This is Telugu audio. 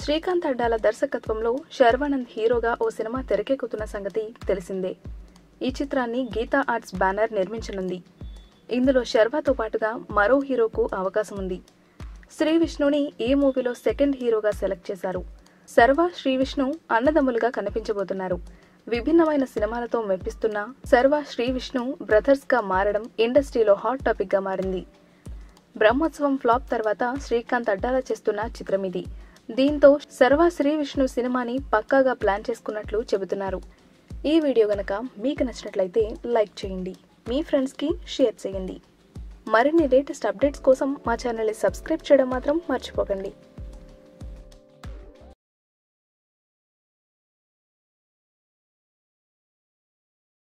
శ్రీకాంత్ అడ్డాల దర్శకత్వంలో శర్వానంద్ హీరోగా ఓ సినిమా తెరకెక్కుతున్న సంగతి తెలిసిందే ఈ చిత్రాన్ని గీతా ఆర్ట్స్ బ్యానర్ నిర్మించనుంది ఇందులో శర్వాతో పాటుగా మరో హీరోకు అవకాశం ఉంది శ్రీ విష్ణుని ఈ మూవీలో సెకండ్ హీరోగా సెలెక్ట్ చేశారు శర్వ శ్రీ విష్ణు అన్నదమ్ములుగా కనిపించబోతున్నారు విభిన్నమైన సినిమాలతో మెప్పిస్తున్న శర్వ శ్రీ విష్ణు బ్రదర్స్ గా మారడం ఇండస్ట్రీలో హాట్ టాపిక్ గా మారింది బ్రహ్మోత్సవం ఫ్లాప్ తర్వాత శ్రీకాంత్ అడ్డాల చేస్తున్న చిత్రం ఇది దీంతో సర్వ శ్రీ విష్ణు సినిమాని పక్కాగా ప్లాన్ చేసుకున్నట్లు చెబుతున్నారు ఈ వీడియో గనక మీకు నచ్చినట్లయితే లైక్ చేయండి మీ ఫ్రెండ్స్కి షేర్ చేయండి మరిన్ని లేటెస్ట్ అప్డేట్స్ కోసం మా ఛానల్ని సబ్స్క్రైబ్ చేయడం మాత్రం మర్చిపోకండి